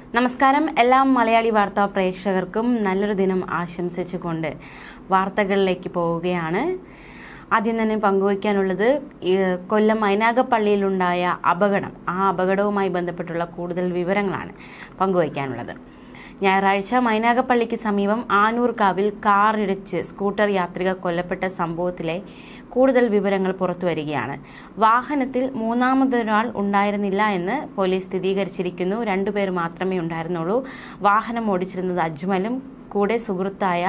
നമസ്കാരം എല്ലാ മലയാളി വാർത്താ പ്രേക്ഷകർക്കും നല്ലൊരു ദിനം ആശംസിച്ചുകൊണ്ട് വാർത്തകളിലേക്ക് പോവുകയാണ് ആദ്യം തന്നെ പങ്കുവയ്ക്കാനുള്ളത് ഈ കൊല്ലം മൈനാഗപ്പള്ളിയിലുണ്ടായ അപകടം ആ അപകടവുമായി ബന്ധപ്പെട്ടുള്ള കൂടുതൽ വിവരങ്ങളാണ് പങ്കുവയ്ക്കാനുള്ളത് ഞായറാഴ്ച മൈനാഗപ്പള്ളിക്ക് സമീപം ആനൂർക്കാവിൽ കാറിടിച്ച് സ്കൂട്ടർ യാത്രിക കൊല്ലപ്പെട്ട സംഭവത്തിലെ കൂടുതൽ വിവരങ്ങൾ പുറത്തുവരികയാണ് വാഹനത്തിൽ മൂന്നാമതൊരാൾ ഉണ്ടായിരുന്നില്ല എന്ന് പോലീസ് സ്ഥിരീകരിച്ചിരിക്കുന്നു രണ്ടുപേർ മാത്രമേ ഉണ്ടായിരുന്നുള്ളൂ വാഹനം ഓടിച്ചിരുന്നത് അജ്മലും കൂടെ സുഹൃത്തായ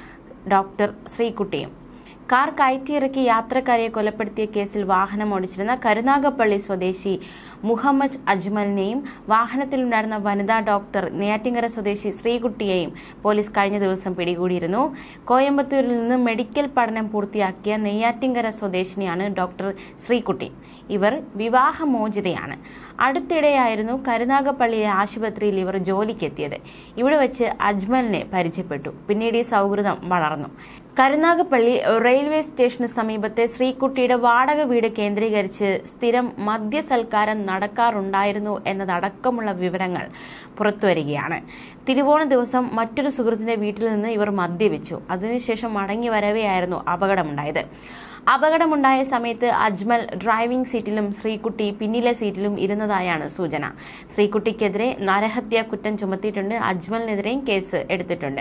ഡോക്ടർ ശ്രീകുട്ടിയും കാർ കയറ്റിയിറക്കി യാത്രക്കാരെ കൊലപ്പെടുത്തിയ കേസിൽ വാഹനം ഓടിച്ചിരുന്ന കരുനാഗപ്പള്ളി സ്വദേശി മുഹമ്മദ് അജ്മലിനെയും വാഹനത്തിലുണ്ടായിരുന്ന വനിതാ ഡോക്ടർ നെയ്യാറ്റിങ്കര സ്വദേശി ശ്രീകുട്ടിയെയും പോലീസ് കഴിഞ്ഞ ദിവസം പിടികൂടിയിരുന്നു കോയമ്പത്തൂരിൽ നിന്ന് മെഡിക്കൽ പഠനം പൂർത്തിയാക്കിയ നെയ്യാറ്റിങ്കര സ്വദേശിനിയാണ് ഡോക്ടർ ശ്രീകുട്ടി ഇവർ വിവാഹമോചിതയാണ് അടുത്തിടെയായിരുന്നു കരുനാഗപ്പള്ളിയിലെ ആശുപത്രിയിൽ ഇവർ ജോലിക്കെത്തിയത് ഇവിടെ വെച്ച് അജ്മലിനെ പരിചയപ്പെട്ടു പിന്നീട് ഈ സൗഹൃദം വളർന്നു കരുനാഗപ്പള്ളി റെയിൽവേ സ്റ്റേഷന് സമീപത്തെ ശ്രീകുട്ടിയുടെ വാടക വീട് കേന്ദ്രീകരിച്ച് സ്ഥിരം മദ്യസൽക്കാരം നടക്കാറുണ്ടായിരുന്നു എന്നതടക്കമുള്ള വിവരങ്ങൾ പുറത്തുവരികയാണ് തിരുവോണ ദിവസം മറ്റൊരു സുഹൃത്തിന്റെ വീട്ടിൽ നിന്ന് ഇവർ മദ്യപിച്ചു അതിനുശേഷം മടങ്ങി വരവെയായിരുന്നു അപകടമുണ്ടായത് അപകടമുണ്ടായ സമയത്ത് അജ്മൽ ഡ്രൈവിംഗ് സീറ്റിലും ശ്രീകുട്ടി പിന്നിലെ സീറ്റിലും ഇരുന്നതായാണ് സൂചന ശ്രീകുട്ടിക്കെതിരെ നരഹത്യ കുറ്റം ചുമത്തിയിട്ടുണ്ട് അജ്മലിനെതിരെയും കേസ് എടുത്തിട്ടുണ്ട്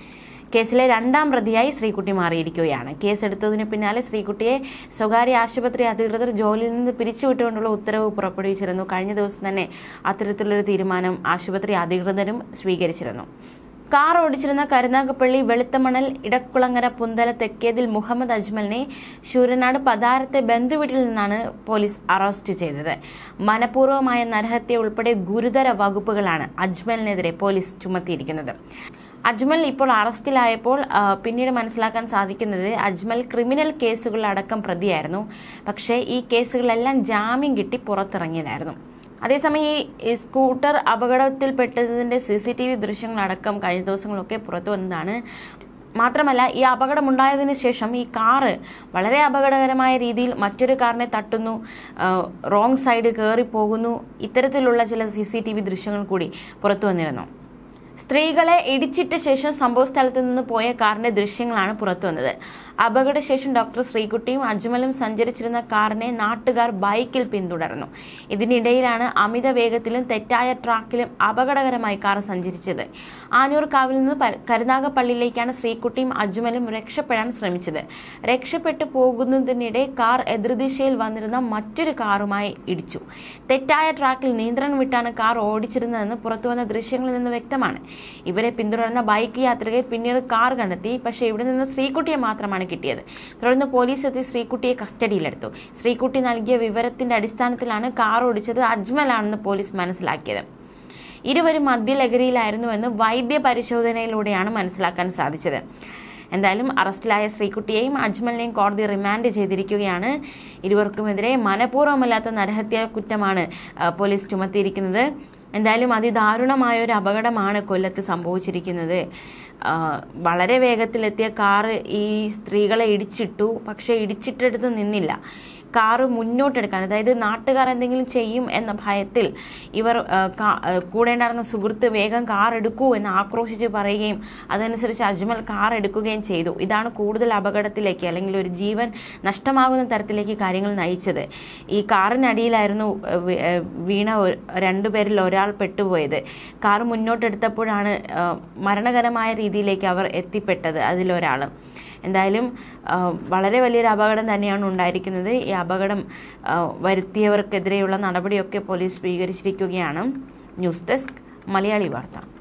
കേസിലെ രണ്ടാം പ്രതിയായി ശ്രീകുട്ടി മാറിയിരിക്കുകയാണ് കേസ് എടുത്തതിന് പിന്നാലെ ശ്രീകുട്ടിയെ സ്വകാര്യ ആശുപത്രി അധികൃതർ ജോലിയിൽ നിന്ന് പിരിച്ചുവിട്ടുകൊണ്ടുള്ള ഉത്തരവ് പുറപ്പെടുവിച്ചിരുന്നു കഴിഞ്ഞ ദിവസം തന്നെ അത്തരത്തിലൊരു തീരുമാനം ആശുപത്രി അധികൃതരും സ്വീകരിച്ചിരുന്നു കാർ ഓടിച്ചിരുന്ന കരുനാഗപ്പള്ളി വെളുത്തമണൽ ഇടക്കുളങ്ങര പുന്തല തെക്കേതിൽ മുഹമ്മദ് അജ്മലിനെ ശൂരനാട് പതാരത്തെ ബന്ധുവീട്ടിൽ നിന്നാണ് പോലീസ് അറസ്റ്റ് ചെയ്തത് മനഃപൂർവ്വമായ നരഹത്യ ഉൾപ്പെടെ ഗുരുതര വകുപ്പുകളാണ് അജ്മലിനെതിരെ പോലീസ് ചുമത്തിയിരിക്കുന്നത് അജ്മൽ ഇപ്പോൾ അറസ്റ്റിലായപ്പോൾ ആ, പിന്നീട് മനസ്സിലാക്കാൻ സാധിക്കുന്നത് അജ്മൽ ക്രിമിനൽ കേസുകളിലടക്കം പ്രതിയായിരുന്നു പക്ഷേ ഈ കേസുകളെല്ലാം ജാമ്യം കിട്ടി പുറത്തിറങ്ങിയതായിരുന്നു അതേസമയം ഈ- ഈ സ്കൂട്ടർ അപകടത്തിൽപ്പെട്ടതിന്റെ സി സി ടി വി ദൃശ്യങ്ങളടക്കം കഴിഞ്ഞ ദിവസങ്ങളൊക്കെ പുറത്തു വന്നതാണ് മാത്രമല്ല ഈ അപകടമുണ്ടായതിനു ശേഷം ഈ കാറ് വളരെ അപകടകരമായ രീതിയിൽ മറ്റൊരു കാറിനെ തട്ടുന്നു റോങ് സൈഡ് കയറി പോകുന്നു ഇത്തരത്തിലുള്ള ചില സി സി ടി വി ദൃശ്യങ്ങൾ കൂടി പുറത്തു വന്നിരുന്നു സ്ത്രീകളെ ഇടിച്ചിട്ട ശേഷം സംഭവസ്ഥലത്ത് നിന്ന് പോയ കാറിന്റെ ദൃശ്യങ്ങളാണ് പുറത്തുവന്നത് അപകടശേഷം ഡോക്ടർ ശ്രീകുട്ടിയും അജ്മലും സഞ്ചരിച്ചിരുന്ന കാറിനെ നാട്ടുകാർ ബൈക്കിൽ പിന്തുടർന്നു ഇതിനിടയിലാണ് അമിത വേഗത്തിലും തെറ്റായ ട്രാക്കിലും അപകടകരമായി കാർ സഞ്ചരിച്ചത് ആനൂർക്കാവിൽ നിന്ന് പ- കരുനാഗപ്പള്ളിയിലേക്കാണ് ശ്രീകുട്ടിയും അജ്മലും രക്ഷപ്പെടാൻ ശ്രമിച്ചത് രക്ഷപ്പെട്ടു പോകുന്നതിനിടെ കാർ എതിർദിശയിൽ വന്നിരുന്ന മറ്റൊരു കാറുമായി ഇടിച്ചു തെറ്റായ ട്രാക്കിൽ നിയന്ത്രണം വിട്ടാണ് കാർ ഓടിച്ചിരുന്നതെന്ന് പുറത്തുവന്ന ദൃശ്യങ്ങളിൽ നിന്ന് വ്യക്തമാണ് ഇവരെ പിന്തുടർന്ന ബൈക്ക് യാത്രികർ പിന്നീട് കാർ കണ്ടെത്തി പക്ഷേ ഇവിടെ നിന്ന് ശ്രീകുട്ടിയെ മാത്രമാണ് കിട്ടിയത് തുടർന്ന് പോലീസ് എത്തി ശ്രീകുട്ടിയെ കസ്റ്റഡിയിലെടുത്തു ശ്രീകുട്ടി നൽകിയ വിവരത്തിന്റെ അടിസ്ഥാനത്തിലാണ് കാർ ഓടിച്ചത് അജ്മലാണെന്ന് പോലീസ് മനസ്സിലാക്കിയത് ഇരുവരും മദ്യലഹരിയിലായിരുന്നുവെന്ന് വൈദ്യ പരിശോധനയിലൂടെയാണ് മനസ്സിലാക്കാൻ സാധിച്ചത് എന്തായാലും അറസ്റ്റിലായ ശ്രീകുട്ടിയെയും അജ്മലിനെയും കോടതി റിമാൻഡ് ചെയ്തിരിക്കുകയാണ് ഇരുവർക്കുമെതിരെ മനഃപൂർവ്വമല്ലാത്ത നരഹത്യ കുറ്റമാണ് ആ, പോലീസ് ചുമത്തിയിരിക്കുന്നത് എന്തായാലും അതിദാരുണമായ ഒരു അപകടമാണ് കൊല്ലത്ത് സംഭവിച്ചിരിക്കുന്നത് ആ, വളരെ വേഗത്തിലെത്തിയ കാറ് ഈ സ്ത്രീകളെ ഇടിച്ചിട്ടു പക്ഷെ ഇടിച്ചിട്ടെടുത്ത് നിന്നില്ല കാറ് മുന്നോട്ടെടുക്കാൻ അതായത് നാട്ടുകാർ എന്തെങ്കിലും ചെയ്യും എന്ന ഭയത്തിൽ ഇവർ ആ, കാ- ആ, കൂടെ ഉണ്ടായിരുന്ന സുഹൃത്ത് വേഗം കാർ എടുക്കൂ എന്ന് ആക്രോശിച്ച് പറയുകയും അതനുസരിച്ച് അജ്മൽ കാർ എടുക്കുകയും ചെയ്തു ഇതാണ് കൂടുതൽ അപകടത്തിലേക്ക് അല്ലെങ്കിൽ ഒരു ജീവൻ നഷ്ടമാകുന്ന തരത്തിലേക്ക് കാര്യങ്ങൾ നയിച്ചത് ഈ കാറിനടിയിലായിരുന്നു ആ, വി- ആ, വീണ ഒരു- രണ്ടുപേരിൽ ഒരാൾ പെട്ടുപോയത് കാർ മുന്നോട്ടെടുത്തപ്പോഴാണ് ആ, മരണകരമായ രീതിയിലേക്ക് അവർ എത്തിപ്പെട്ടത് അതിലൊരാൾ എന്തായാലും ആ, വളരെ വലിയൊരു അപകടം തന്നെയാണ് ഉണ്ടായിരിക്കുന്നത് ഈ അപകടം ആ, വരുത്തിയവർക്കെതിരെയുള്ള നടപടിയൊക്കെ പോലീസ് സ്വീകരിച്ചിരിക്കുകയാണ് ന്യൂസ് ഡെസ്ക് മലയാളി വാർത്ത